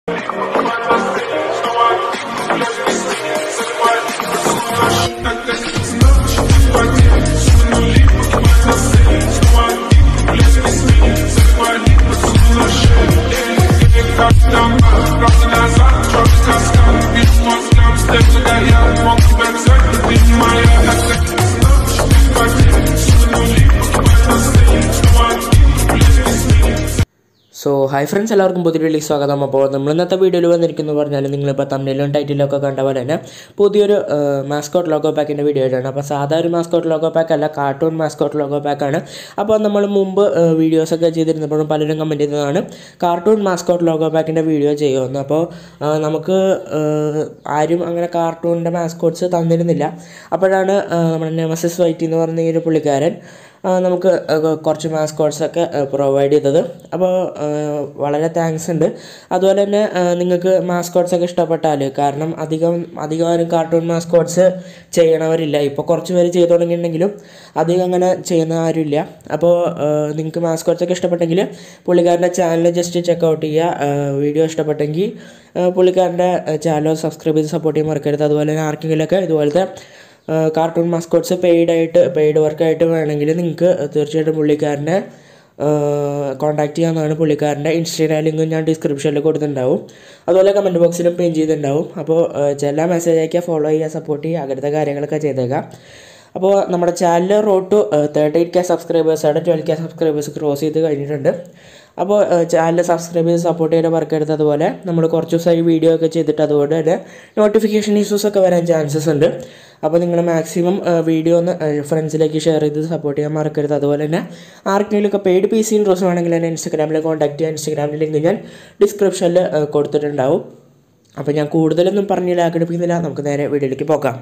So hi friends എല്ലാവർക്കും പുതിയ വീട്ടിലേക്ക് സ്വാഗതം അപ്പോൾ നമ്മൾ ഇന്നത്തെ വീഡിയോയിൽ വന്നിരിക്കുന്നു പറഞ്ഞാൽ നിങ്ങളിപ്പോൾ തമ്മിലും ടൈറ്റിലും ഒക്കെ കണ്ട പോലെ തന്നെ പുതിയൊരു മാസ്കോട്ട് ലോഗോ പാക്കിൻ്റെ വീഡിയോ ആയിട്ടാണ് അപ്പോൾ സാധാ ഒരു മാസ്കോട്ട് ലോഗോ പാക്ക് അല്ല കാർട്ടൂൺ മാസ്കോട്ട് ലോഗോ പാക്കാണ് അപ്പോൾ നമ്മൾ മുമ്പ് വീഡിയോസൊക്കെ ചെയ്തിരുന്നപ്പോഴും പലരും കമൻറ്റ് ചെയ്തതാണ് കാർട്ടൂൺ മാസ്കോട്ട് ലോഗോ പാക്കിൻ്റെ വീഡിയോ ചെയ്യുമെന്ന് അപ്പോൾ ആ, നമുക്ക് ആ, ആരും അങ്ങനെ കാർട്ടൂണിൻ്റെ മാസ്കോട്ട്സ് തന്നിരുന്നില്ല അപ്പോഴാണ് ആ, നമ്മുടെ നെമസിസ് വൈറ്റി എന്ന് പറഞ്ഞ ഈ ഒരു പുള്ളിക്കാരൻ ആ, നമുക്ക് ആ, കുറച്ച് മാസ്കോട്ട്സൊക്കെ പ്രൊവൈഡ് ചെയ്തത് അപ്പോൾ ആ, വളരെ താങ്ക്സ് ഉണ്ട് അതുപോലെ തന്നെ ആ, നിങ്ങൾക്ക് മാസ്കോട്ട്സ് ഒക്കെ ഇഷ്ടപ്പെട്ടാൽ കാരണം അധികം അധികം ആരും കാർട്ടൂൺ മാസ്കോട്ട്സ് ചെയ്യണവരില്ല ഇപ്പോൾ കുറച്ച് പേര് ചെയ്തു തുടങ്ങിയിട്ടുണ്ടെങ്കിലും അധികം അങ്ങനെ ചെയ്യുന്ന ആരുമില്ല അപ്പോൾ നിങ്ങൾക്ക് മാസ്കോട്ട്സ് ഒക്കെ ഇഷ്ടപ്പെട്ടെങ്കിൽ പുള്ളിക്കാരൻ്റെ ചാനൽ ജസ്റ്റ് ചെക്കൗട്ട് ചെയ്യുക വീഡിയോ ഇഷ്ടപ്പെട്ടെങ്കിൽ ആ, പുള്ളിക്കാരൻ്റെ ചാനൽ സബ്സ്ക്രൈബ് ചെയ്ത് സപ്പോർട്ട് ചെയ്യാൻ മറക്കരുത് അതുപോലെ തന്നെ ആർക്കെങ്കിലുമൊക്കെ ഇതുപോലത്തെ കാർട്ടൂൺ മാസ്കോട്ട്സ് പെയ്ഡായിട്ട് പെയ്ഡ് വർക്കായിട്ട് വേണമെങ്കിൽ നിങ്ങൾക്ക് തീർച്ചയായിട്ടും പുള്ളിക്കാരനെ കോൺടാക്ട് ചെയ്യാവുന്നതാണ് പുള്ളിക്കാരൻ്റെ ഇൻസ്റ്റാഗ്രാം ലിങ്ക് ഞാൻ ഡിസ്ക്രിപ്ഷനിൽ കൊടുത്തിട്ടുണ്ടാവും അതുപോലെ കമൻറ്റ് ബോക്സിലും പിൻ ചെയ്തിട്ടുണ്ടാവും അപ്പോൾ ചില മെസ്സേജ് അയക്കുക ഫോളോ ചെയ്യുക സപ്പോർട്ട് ചെയ്യുക അങ്ങനത്തെ കാര്യങ്ങളൊക്കെ ചെയ്തേക്കാം അപ്പോൾ നമ്മുടെ channel road to thirty eight K സബ്സ്ക്രൈബേഴ്സാണ് ട്വൽവ് കെ സബ്സ്ക്രൈബേഴ്സ് ക്രോസ് ചെയ്ത് കഴിഞ്ഞിട്ടുണ്ട് അപ്പോൾ ചാനൽ സബ്സ്ക്രൈബ് ചെയ്ത് സപ്പോർട്ട് ചെയ്യാൻ മറക്കരുത് അതുപോലെ നമ്മൾ കുറച്ച് ദിവസമായി വീഡിയോ ഒക്കെ ചെയ്തിട്ട് അതുകൊണ്ട് തന്നെ നോട്ടിഫിക്കേഷൻ ഇഷ്യൂസ് ഒക്കെ വരാൻ ചാൻസസ് ഉണ്ട് അപ്പോൾ നിങ്ങൾ മാക്സിമം വീഡിയോ ഒന്ന് ഫ്രണ്ട്സിലേക്ക് ഷെയർ ചെയ്ത് സപ്പോർട്ട് ചെയ്യാൻ മറക്കരുത് അതുപോലെ തന്നെ ആർക്കെങ്കിലും ഒക്കെ പെയ്ഡ് പി സി ഇൻട്രസ്റ്റ് ആണെങ്കിൽ എന്നെ ഇൻസ്റ്റാഗ്രാമിൽ കോൺടാക്ട് ചെയ്യാൻ ഇൻസ്റ്റാഗ്രാമിൽ ലിങ്ക് ഞാൻ ഡിസ്ക്രിപ്ഷനിൽ കൊടുത്തിട്ടുണ്ടാവും അപ്പോൾ ഞാൻ കൂടുതലൊന്നും പറഞ്ഞില്ല ആഗ്രഹിക്കുന്നില്ല നമുക്ക് നേരെ വീഡിയോയിലേക്ക് പോകാം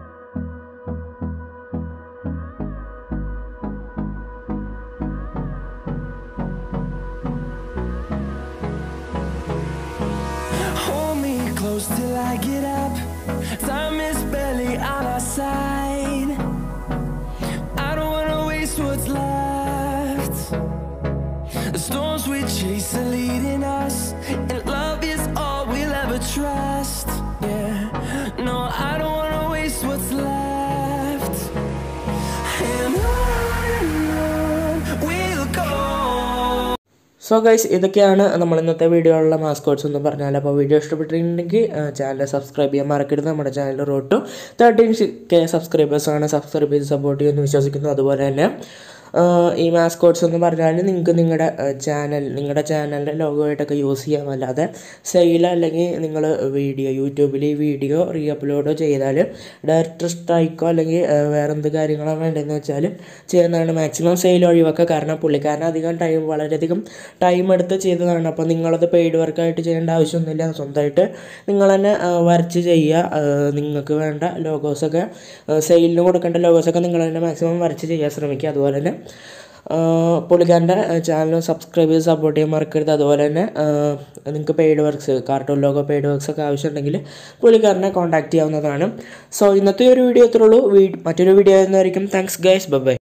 Hold me close till I get up. Time is barely on our side. I don't wanna waste what's left. The storms we chase are leading us, and love is all we'll ever trust. Yeah, no, I don't wanna waste what's left. And on and on we'll go. So guys ഇതൊക്കെയാണ് നമ്മൾ ഇന്നത്തെ വീഡിയോയിലുള്ള മാസ്കോട്ട്സ് എന്ന് പറഞ്ഞാൽ അപ്പോൾ video ഇഷ്ടപ്പെട്ടിട്ടുണ്ടെങ്കിൽ channel subscribe ചെയ്യാൻ മറക്കരുത് നമ്മുടെ channel road to thirteen K സബ്സ്ക്രൈബേഴ്സാണ് സബ്സ്ക്രൈബ് ചെയ്ത് സപ്പോർട്ട് ചെയ്യുമെന്ന് വിശ്വസിക്കുന്നു അതുപോലെ തന്നെ ആ, ഈ മാസ്കോട്ട്സ് എന്ന് പറഞ്ഞാൽ നിങ്ങൾക്ക് നിങ്ങളുടെ ചാനൽ നിങ്ങളുടെ ചാനലിൻ്റെ ലോഗോ ആയിട്ടൊക്കെ യൂസ് ചെയ്യാം അല്ലാതെ സെയിൽ അല്ലെങ്കിൽ നിങ്ങൾ വീഡിയോ യൂട്യൂബിൽ ഈ വീഡിയോ റീ അപ്ലോഡോ ചെയ്താൽ ഡയറക്ടർ സ്ട്രൈക്കോ അല്ലെങ്കിൽ ആ, വേറെ എന്ത് കാര്യങ്ങളോ വേണ്ടതെന്ന് വെച്ചാൽ ചെയ്യുന്നതാണ് മാക്സിമം സെയിൽ ഒഴിവാക്കുക കാരണം പുള്ളിക്കാരൻ അധികം ടൈം വളരെയധികം ടൈം എടുത്ത് ചെയ്തതാണ് അപ്പോൾ നിങ്ങളത് പെയ്ഡ് വർക്കായിട്ട് ചെയ്യേണ്ട ആവശ്യമൊന്നുമില്ല സ്വന്തമായിട്ട് നിങ്ങൾ തന്നെ ആ, വരച്ച് ചെയ്യുക ആ, നിങ്ങൾക്ക് വേണ്ട ലോഗോസൊക്കെ സെയിലിന് കൊടുക്കേണ്ട ലോഗോസൊക്കെ നിങ്ങൾ തന്നെ മാക്സിമം വരച്ച് ചെയ്യാൻ ശ്രമിക്കുക അതുപോലെ തന്നെ ആ, പുള്ളിക്കാരൻ്റെ ചാനൽ സബ്സ്ക്രൈബ് ചെയ്ത് സപ്പോർട്ട് ചെയ്യാൻ മറക്കരുത് അതുപോലെ തന്നെ നിങ്ങൾക്ക് paid works cartoon logo paid works ഒക്കെ ആവശ്യമുണ്ടെങ്കിൽ പുള്ളിക്കാരനെ കോൺടാക്ട് ചെയ്യാവുന്നതാണ് സോ ഇന്നത്തെ ഒരു വീഡിയോ ഇത്രയുള്ളൂ വീ മറ്റൊരു വീഡിയോ ആയിരുന്നായിരിക്കും താങ്ക്സ് ഗൈസ് ബൈ